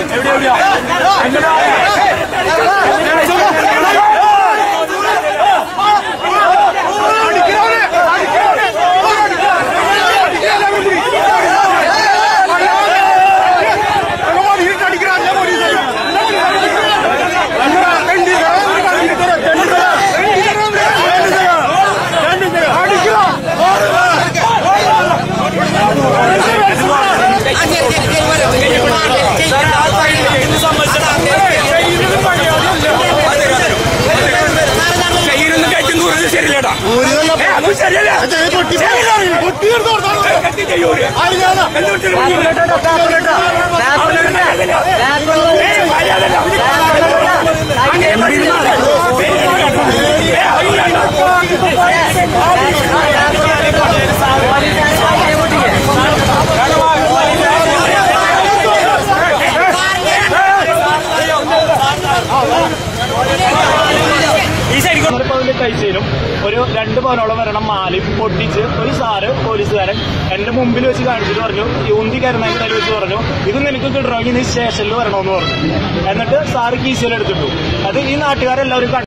കയ്യിലൊന്നും കയറ്റി നൂറിന് ശരിയല്ലേടാ ഏ, അതും ശരിയല്ല കത്തി ചെയ്യൂര് എന്തുകൊണ്ട് ഏ, മര്യാദയില്ല. അങ്ങനെ പറ്റില്ല. ഏ, അത് വേണ്ട. ഈ സൈഡിൽ പവന്റെ കൈച്ചേരും ഒരു രണ്ട് പവനോളം വരണം മാലയും പൊട്ടിച്ച് ഒരു സാറ് പോലീസുകാരൻ എന്റെ മുമ്പിൽ വെച്ച് കാണിച്ചിട്ട് പറഞ്ഞു ഈ ഉന്തി കരുന്നതിന്റെ കയ്യിൽ വെച്ച് പറഞ്ഞു ഇത് നിനക്ക് കിട്ടണമെങ്കിൽ നീ സ്റ്റേഷനിൽ വരണമെന്ന് പറഞ്ഞു എന്നിട്ട് സാറ് കീശയിൽ എടുത്തിട്ടു അത് ഈ നാട്ടുകാരെല്ലാവരും കണ്ടു